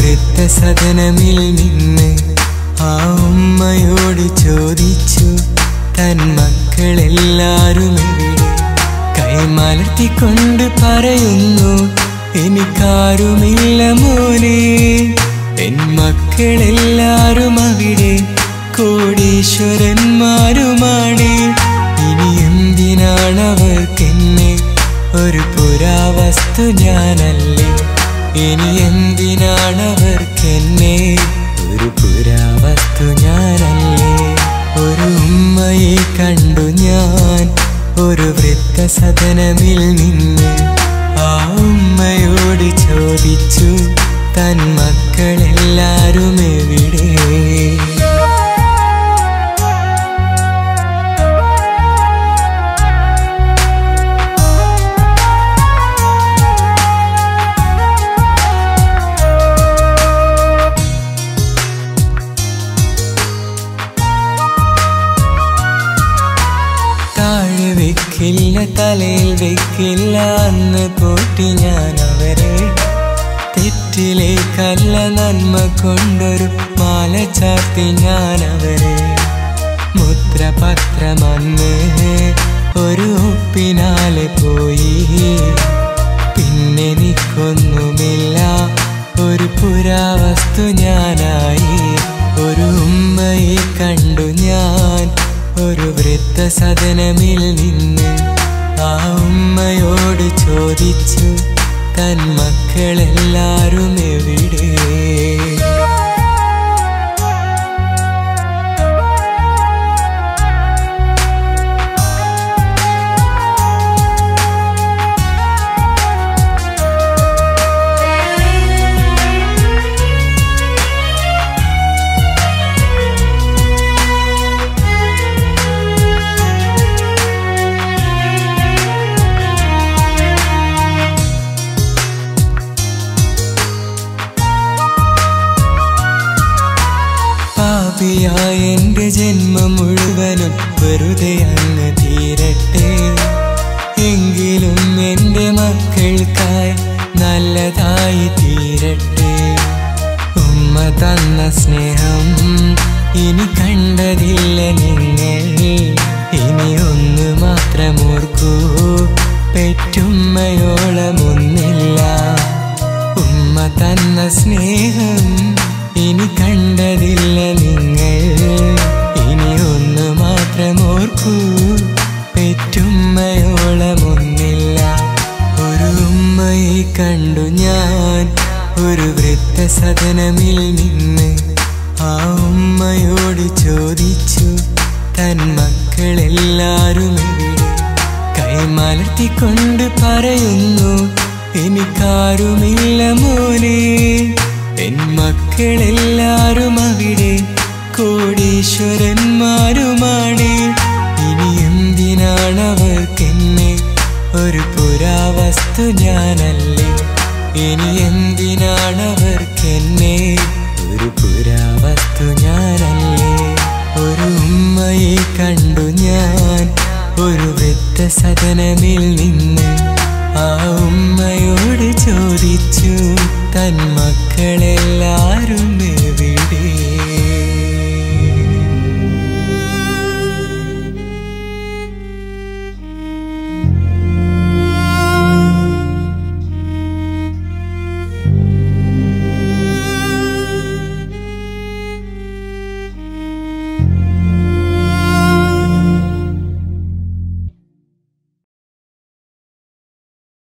വൃദ്ധസദനമിൽ നിന്ന് ആ ഉമ്മയോട് ചോദിച്ചു തൻ മക്കളെല്ലാരും എവിടെ കൈമലർത്തിക്കൊണ്ട് പറയുന്നു എനിക്കാരുമില്ല മോനെ എൻ മക്കളെല്ലാരും അവിടെ കോടീശ്വരന്മാരുമാണ് ഇനി എന്തിനാണ് അവർക്കെന്നെ ഒരു പുരാവസ്തു ഞാനല്ലേ ഇനി എന്തിനാണ് അവർക്കെന്നെ ഒരു പുരാവസ്തു ഞാനല്ലേ ഒരു ഉമ്മയെ കണ്ടു ഞാൻ ഒരു വൃദ്ധസദനമിൽ നിന്ന് ആ ഉമ്മയോട് ചോദിച്ചു തൻ മക്കളെല്ലാരും എവിടെ താഴെ വെക്കില്ല തലയിൽ വെക്കില്ല അന്ന് പോറ്റി ഞാൻ അവരെ തെറ്റിലേക്കല്ല നന്മ കൊണ്ടൊരു മാല ചാർത്തി ഞാൻ അവരെ മുദ്രപത്രമന്ന് ഒരു ഒപ്പിനാലെ പോയി പിന്നെ എനിക്കൊന്നുമില്ല ഒരു പുരാവസ്തു ഞാനായി ഒരു ഉമ്മയെ കണ്ടു ഞാൻ ഒരു വൃദ്ധസദനമിൽ നിന്ന് ആ ഉമ്മയോട് ചോദിച്ചു തൻ മക്കളെല്ലാരും എവിടെ പാപിയായ എന്റെ ജന്മം മുഴുവനും വെറുതെ അങ്ങ് തീരട്ടെ എങ്കിലും എന്റെ മക്കൾക്കായി നല്ലതായി തീരട്ടെ ഉമ്മ തന്ന സ്നേഹം ഇനി കണ്ടതില്ല നിങ്ങൾ ഇനി ഒന്ന് മാത്രം ഓർക്കൂ പെറ്റുമ്മയോളമൊന്നില്ല ഉമ്മ തന്ന സ്നേഹം ഇനി കണ്ടതില്ല നിങ്ങൾ ഇനി ഒന്ന് മാത്രം ഓർക്കൂ പെറ്റുമ്മയോളമൊന്നില്ല ഒരു ഉമ്മയെ കണ്ടു ഞാൻ ഒരു വൃദ്ധസദനമിൽ നിന്ന് ആ ഉമ്മയോട് ചോദിച്ചു തൻ മക്കളെല്ലാരും എവിടെ കൈമലർത്തിക്കൊണ്ട് പറയുന്നു എനിക്കാരുമില്ല മോനെ എൻ മക്കളെല്ലാരും അവിടെ കോടീശ്വരന്മാരുമാണ് ഇനി എന്തിനാണ് അവർക്കെന്നെ ഒരു പുരാവസ്തു ഞാനല്ലേ ഇനി എന്തിനാണ് അവർക്കെന്നെ